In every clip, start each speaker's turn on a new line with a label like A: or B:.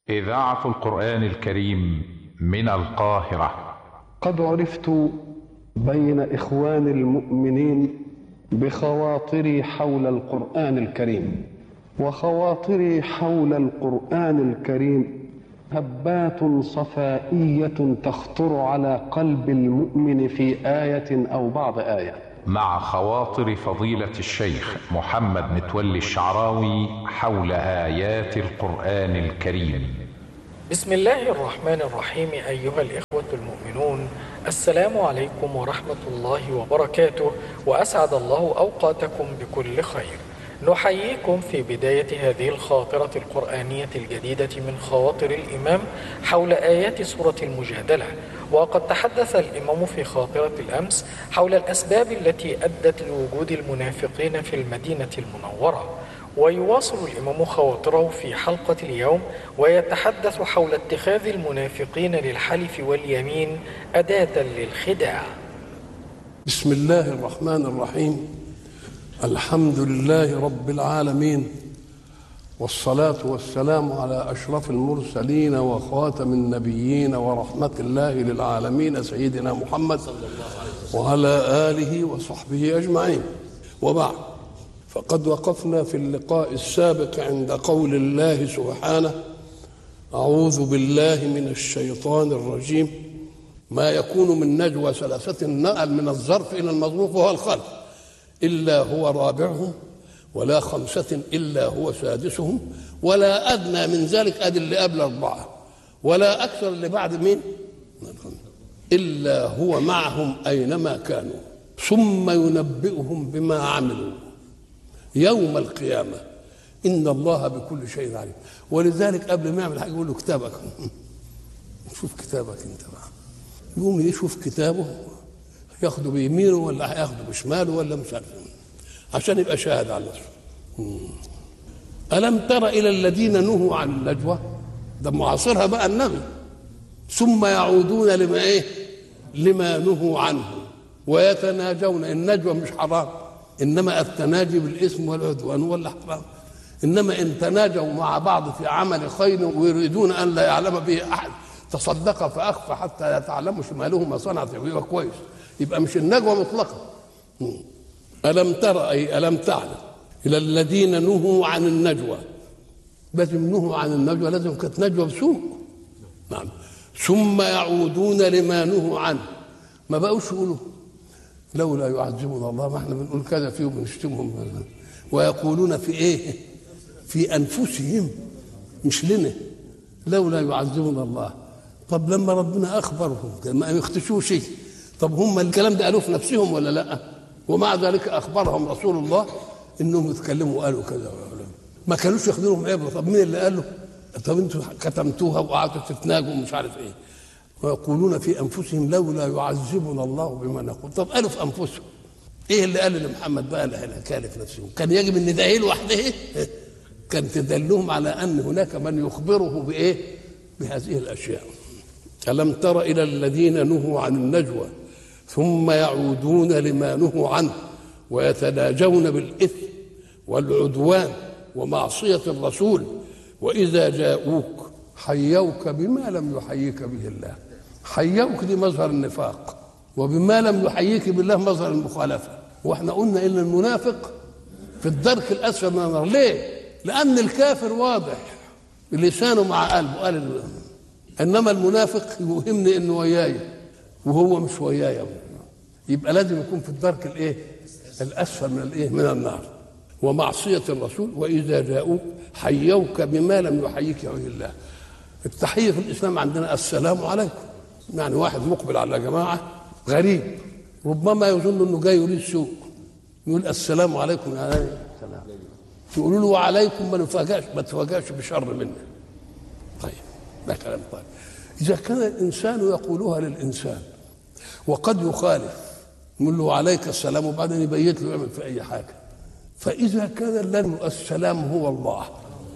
A: إذاعة القرآن الكريم من القاهرة
B: قد عرفت بين إخوان المؤمنين بخواطري حول القرآن الكريم وخواطري حول القرآن الكريم هبات صفائية تخطر على قلب المؤمن في آية أو بعض آية
A: مع خواطر فضيلة الشيخ محمد متولي الشعراوي حول آيات القرآن الكريم
C: بسم الله الرحمن الرحيم أيها الإخوة المؤمنون السلام عليكم ورحمة الله وبركاته وأسعد الله أوقاتكم بكل خير نحييكم في بداية هذه الخاطرة القرآنية الجديدة من خواطر الإمام حول آيات سورة المجادلة وقد تحدث الإمام في خاطرة الأمس حول الأسباب التي أدت لوجود المنافقين في المدينة المنورة ويواصل الإمام خواطره في حلقة اليوم ويتحدث حول اتخاذ المنافقين للحلف واليمين أداة للخداع
B: بسم الله الرحمن الرحيم الحمد لله رب العالمين والصلاة والسلام على أشرف المرسلين وخاتم النبيين ورحمة الله للعالمين سيدنا محمد وعلى آله وصحبه أجمعين وبعد فقد وقفنا في اللقاء السابق عند قول الله سبحانه أعوذ بالله من الشيطان الرجيم ما يكون من نجوى ثلاثة نقل من الظرف إلى المظروف وهو الخلف إلا هو رابعهم ولا خمسة إلا هو سادسهم ولا أدنى من ذلك أدي اللي قبل أربعة ولا أكثر اللي بعد مين إلا هو معهم أينما كانوا ثم ينبئهم بما عملوا يوم القيامة إن الله بكل شيء عليم ولذلك قبل ما يعمل حاجة يقول له كتابك شوف كتابك أنت بقى يقوم يشوف كتابه ياخده بيمينه ولا هياخده بشماله ولا مش عارف عشان يبقى شاهد على نفسه ألم تر إلى الذين نهوا عن النجوى ده معاصرها بقى النبي ثم يعودون لما إيه لما نهوا عنه ويتناجون النجوى مش حرام إنما التناجي بالإثم والعدوان ولا حرام إنما إن تناجوا مع بعض في عمل خير ويريدون أن لا يعلم به أحد تصدق فأخفى حتى يتعلموا شماله ما صنعت يبقى كويس يبقى مش النجوى مطلقا ألم ترى أي ألم تعلم إلى الذين نهوا عن النجوى لازم نهوا عن النجوى لازم كانت نجوى بسوء نعم ثم يعودون لما نهوا عنه ما بقوش يقولوا لولا يعذبنا الله ما احنا بنقول كذا فيهم بنشتمهم ويقولون في ايه في انفسهم مش لنا لولا يعذبنا الله طب لما ربنا اخبرهم ما يختشوش شيء طب هم الكلام ده قالوه في نفسهم ولا لا ومع ذلك اخبرهم رسول الله انهم يتكلموا وقالوا كذا ما كانوش ياخذوا عبره طب مين اللي قال له طب انتوا كتمتوها وقعدتوا تتناجوا ومش عارف ايه ويقولون في انفسهم لولا يعذبنا الله بما نقول طب قالوا في انفسهم ايه اللي قال لمحمد بقى الحكايه في نفسهم كان يجب ان ده لوحده كان تدلهم على ان هناك من يخبره بايه بهذه الاشياء الم تر الى الذين نهوا عن النجوى ثم يعودون لما نهوا عنه ويتناجون بالاثم والعدوان ومعصيه الرسول واذا جاءوك حيوك بما لم يحييك به الله حيوك دي مظهر النفاق وبما لم يحييك بالله مظهر المخالفه واحنا قلنا ان المنافق في الدرك الاسفل من النار ليه لان الكافر واضح لسانه مع قلبه قال انما المنافق يوهمني انه وياي وهو مش وياي يبقى لازم يكون في الدرك الايه الاسفل من الايه من النار ومعصيه الرسول واذا جاءوك حيوك بما لم يحييك به الله التحيه في الاسلام عندنا السلام عليكم يعني واحد مقبل على جماعه غريب ربما يظن انه جاي يريد سوء يقول السلام عليكم يا السلام تقولوا له وعليكم ما نفاجئش ما تفاجئش بشر منه طيب ده كلام طيب اذا كان الانسان يقولها للانسان وقد يخالف يقول له عليك السلام وبعدين يبيت له يعمل في اي حاجه فاذا كان الذي السلام هو الله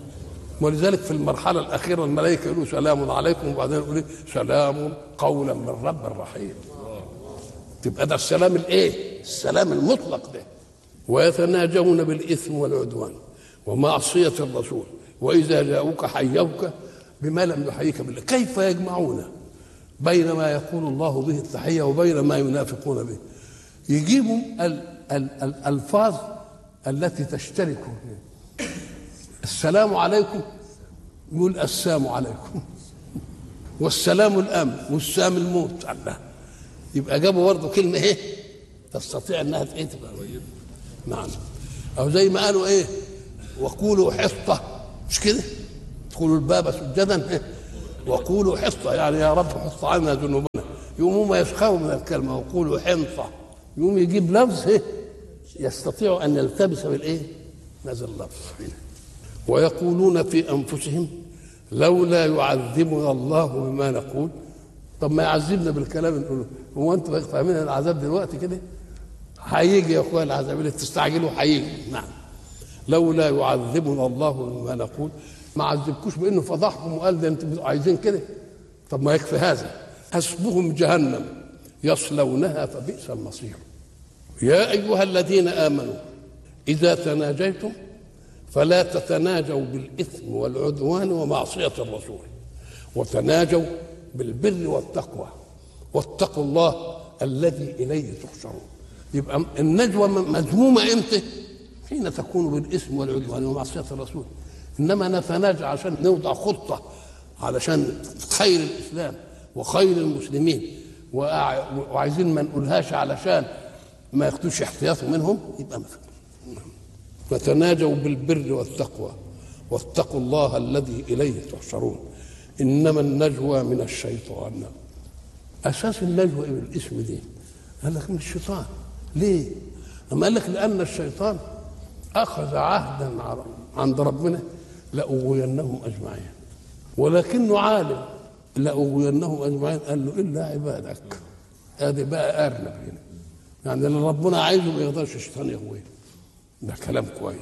B: ولذلك في المرحلة الأخيرة الملائكة يقولوا سلام عليكم وبعدين يقولوا سلام قولا من رب رحيم تبقى ده السلام الايه؟ السلام المطلق ده ويتناجون بالإثم والعدوان ومعصية الرسول وإذا جاءوك حيوك بما لم يحييك بالله كيف يجمعون بين ما يقول الله به التحية وبين ما ينافقون به يجيبوا ال- ال- الألفاظ التي تشترك السلام عليكم يقول السلام عليكم والسلام الامن والسلام الموت الله يبقى جابوا برضه كلمه ايه تستطيع انها ايه تبقى نعم او زي ما قالوا ايه وقولوا حصه مش كده ادخلوا الباب سجدا إيه؟ وقولوا حصه يعني يا رب حص عنا ذنوبنا يقوموا ما يسخروا من الكلمه وقولوا حنطه يقوم يجيب لفظ ايه يستطيع ان يلتبس بالايه نزل اللفظ هنا ويقولون في انفسهم لولا يعذبنا الله بما نقول طب ما يعذبنا بالكلام اللي نقوله هو انتوا فاهمين العذاب دلوقتي كده هيجي يا اخويا العذاب اللي تستعجلوا هيجي نعم لولا يعذبنا الله بما نقول ما عذبكوش بانه فضحكم وقال ده انتوا عايزين كده طب ما يكفي هذا حسبهم جهنم يصلونها فبئس المصير يا ايها الذين امنوا اذا تناجيتم فلا تتناجوا بالاثم والعدوان ومعصيه الرسول وتناجوا بالبر والتقوى واتقوا الله الذي اليه تحشرون يبقى النجوى مذمومه امتى؟ حين تكون بالاثم والعدوان ومعصيه الرسول انما نتناجى عشان نوضع خطه علشان خير الاسلام وخير المسلمين وأع- وعايزين ما نقولهاش علشان ما ياخدوش احتياطه منهم يبقى ما في وتناجوا بالبر والتقوى واتقوا الله الذي اليه تحشرون انما النجوى من الشيطان اساس النجوى ايه الاسم دي قال لك من الشيطان ليه اما قال لك لان الشيطان اخذ عهدا عند ربنا لاغوينهم اجمعين ولكنه عالم لاغوينهم اجمعين قال له الا عبادك ادي بقى ارنب هنا يعني اللي ربنا عايزه ما يقدرش الشيطان يغويه ده كلام كويس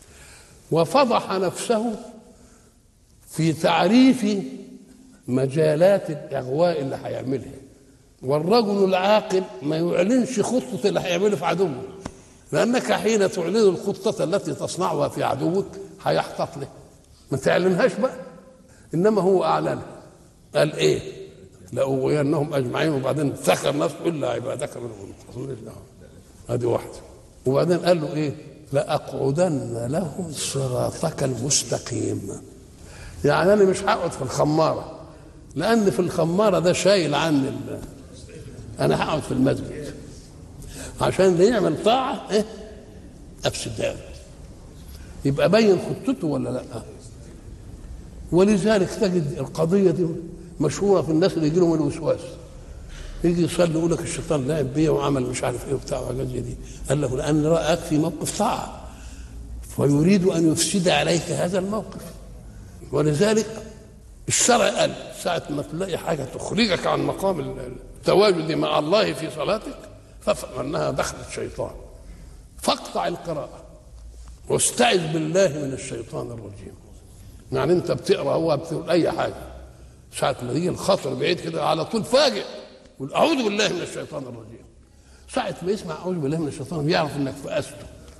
B: وفضح نفسه في تعريف مجالات الاغواء اللي هيعملها والرجل العاقل ما يعلنش خطة اللي هيعمله في عدوه لأنك حين تعلن الخطة التي تصنعها في عدوك هيحتط له ما تعلنهاش بقى إنما هو أعلنها قال إيه لأغوينهم أجمعين وبعدين ذكر نفسه إلا عبادك منهم المخلصين هذه واحدة وبعدين قال له إيه لأقعدن لهم صراطك المستقيم يعني أنا مش هقعد في الخمارة لأن في الخمارة ده شايل عني ال- أنا هقعد في المسجد عشان اللي يعمل طاعة إيه أفسدها يبقى بين خطته ولا لا ولذلك تجد القضية دي مشهورة في الناس اللي يجي لهم الوسواس يجي يصلي يقول لك الشيطان لعب بيا وعمل مش عارف ايه وبتاع وحاجات زي دي قال له لان راك في موقف طاعه فيريد ان يفسد عليك هذا الموقف ولذلك الشرع قال ساعة ما تلاقي حاجة تخرجك عن مقام التواجد مع الله في صلاتك فافهم أنها دخلت شيطان فاقطع القراءة واستعذ بالله من الشيطان الرجيم يعني أنت بتقرأ هو بتقول أي حاجة ساعة ما يجي الخطر بعيد كده على طول فاجئ قول أعوذ بالله من الشيطان الرجيم ساعة ما يسمع أعوذ بالله من الشيطان بيعرف إنك فأسته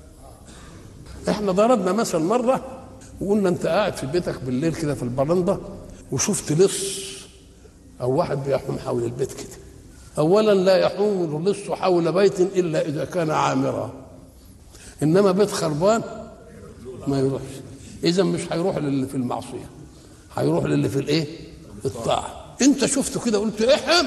B: احنا ضربنا مثل مرة وقلنا أنت قاعد في بيتك بالليل كده في البرندة وشفت لص او واحد بيحوم حول البيت كده اولا لا يحوم اللص حول بيت الا اذا كان عامرا انما بيت خربان ما يروحش اذا مش هيروح للي في المعصيه هيروح للي في الايه الطاعه انت شفته كده قلت احم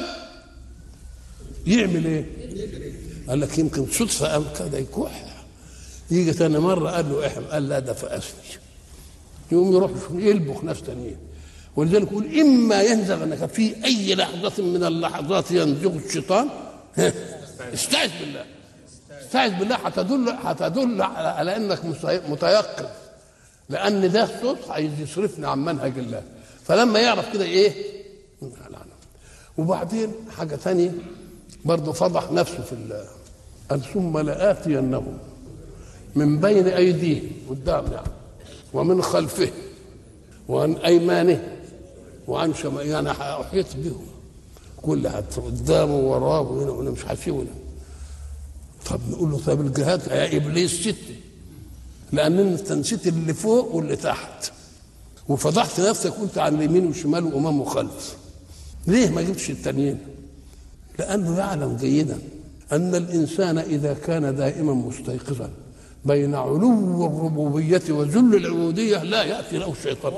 B: يعمل ايه قال لك يمكن صدفه قام كده يكح يجي تاني مره قال له احم قال لا ده فاسني يقوم يروح يلبخ ناس تانيين ولذلك يقول اما ينزغنك في اي لحظه من اللحظات ينزغ الشيطان ها، استعذ بالله استعذ بالله هتدل هتدل على على انك مستي- متيقظ لان ده صوت عايز يصرفني عن منهج الله فلما يعرف كده ايه لا، لا. وبعدين حاجه ثانيه برضه فضح نفسه في الله قال ثم لآتينهم من بين ايديهم قدام يعني ومن خلفه وعن ايمانه وعن شمال يعني احيط بهم كل حد قدامه وراه وهنا وهنا مش هسيبنا طب نقول له طب الجهاد يا ابليس ست لان انت نسيت اللي فوق واللي تحت وفضحت نفسك وانت عن اليمين والشمال وامام وخلف ليه ما جبتش التانيين لانه يعلم جيدا ان الانسان اذا كان دائما مستيقظا بين علو الربوبيه وذل العبوديه لا ياتي له الشيطان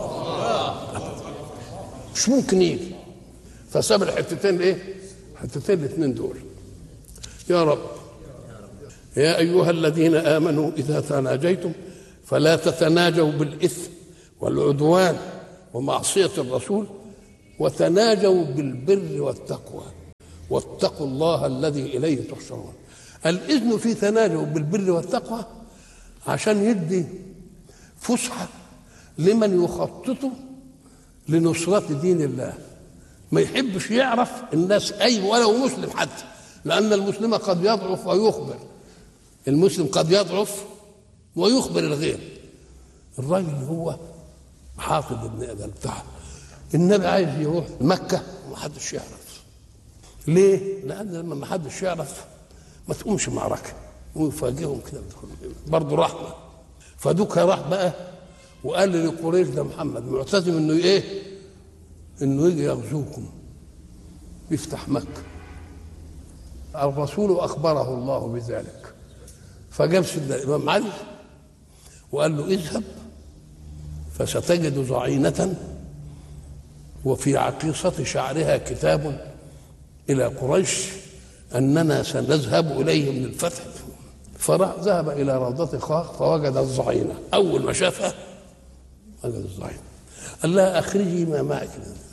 B: مش ممكن يجي فساب الحتتين ايه الحتتين الاثنين دول يا رب يا ايها الذين امنوا اذا تناجيتم فلا تتناجوا بالاثم والعدوان ومعصيه الرسول وتناجوا بالبر والتقوى واتقوا الله الذي اليه تحشرون الاذن في تناجوا بالبر والتقوى عشان يدي فسحه لمن يخطط لنصرة دين الله ما يحبش يعرف الناس أي ولو مسلم حتى لأن المسلم قد يضعف ويخبر المسلم قد يضعف ويخبر الغير الراجل هو حافظ ابن ادم بتاعه النبي عايز يروح مكه ومحدش يعرف ليه؟ لان لما ما حدش يعرف ما تقومش معركه ويفاجئهم كده برضه رحمه فدوك راح بقى وقال لقريش ده محمد معتزم انه ايه؟ انه يجي يغزوكم يفتح مكه الرسول اخبره الله بذلك فجاب سيدنا الامام علي وقال له اذهب فستجد ضعينة وفي عقيصة شعرها كتاب إلى قريش أننا سنذهب إليهم للفتح فراح ذهب إلى روضة خاخ فوجد الضعينة أول ما شافها وجد الضعينة قال لها أخرجي ما معك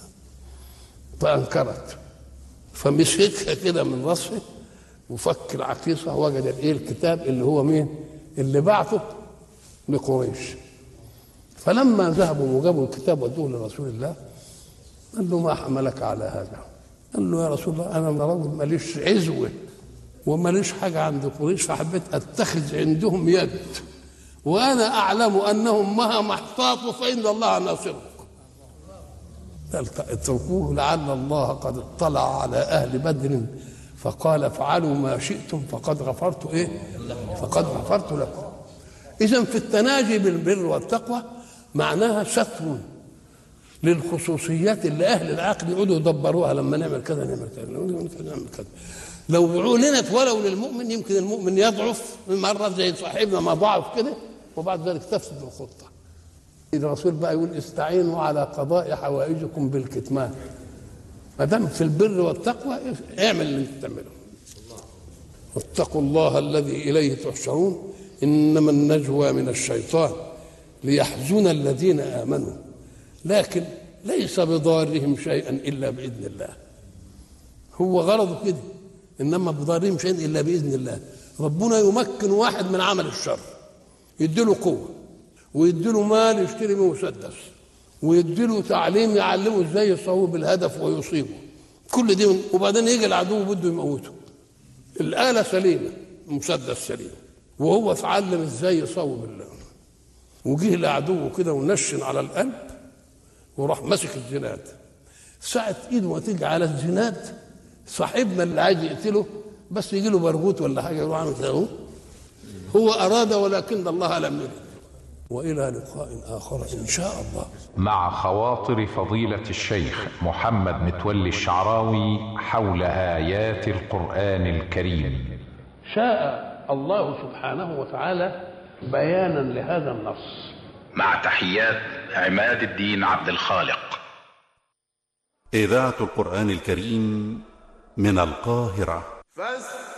B: فأنكرت فمسكها كده من راسه وفك العقيصة وجد الإيه الكتاب اللي هو مين اللي بعته لقريش فلما ذهبوا وجابوا الكتاب ودوه لرسول الله قال له ما حملك على هذا قال له يا رسول الله انا رجل ماليش عزوه وماليش حاجه عند قريش فحبيت اتخذ عندهم يد وانا اعلم انهم مهما احتاطوا فان الله ناصرك قال اتركوه لعل الله قد اطلع على اهل بدر فقال افعلوا ما شئتم فقد غفرت ايه فقد غفرت لكم اذا في التناجي بالبر والتقوى معناها ستر للخصوصيات اللي اهل العقل يقعدوا يدبروها لما نعمل كذا نعمل كذا نعمل كذا نعمل كذا لو اعلنت ولو للمؤمن يمكن المؤمن يضعف مره زي صاحبنا ما ضعف كده وبعد ذلك تفسد الخطه الرسول بقى يقول استعينوا على قضاء حوائجكم بالكتمان ما دام في البر والتقوى اعمل اللي انت تعمله واتقوا الله الذي اليه تحشرون انما النجوى من الشيطان ليحزن الذين امنوا لكن ليس بضارهم شيئا الا باذن الله هو غرضه كده انما بضارهم شيئا الا باذن الله ربنا يمكن واحد من عمل الشر يديله قوه ويديله مال يشتري به مسدس ويديله تعليم يعلمه ازاي يصوب الهدف ويصيبه كل دي وبعدين يجي العدو بده يموته الآلة سليمة مسدس سليم وهو اتعلم ازاي يصوب الله وجه العدو كده ونشن على القلب وراح ماسك الزناد ساعة ايده ما تيجي على الزناد صاحبنا اللي عايز يقتله بس يجي له برغوت ولا حاجه يروح عامل كده هو اراد ولكن الله لم يرد والى لقاء اخر ان شاء الله
A: مع خواطر فضيلة الشيخ محمد متولي الشعراوي حول آيات القرآن الكريم
B: شاء الله سبحانه وتعالى بيانا لهذا النص
A: مع تحيات عماد الدين عبد الخالق
D: إذاعة القرآن الكريم من القاهرة
E: فاستمعوا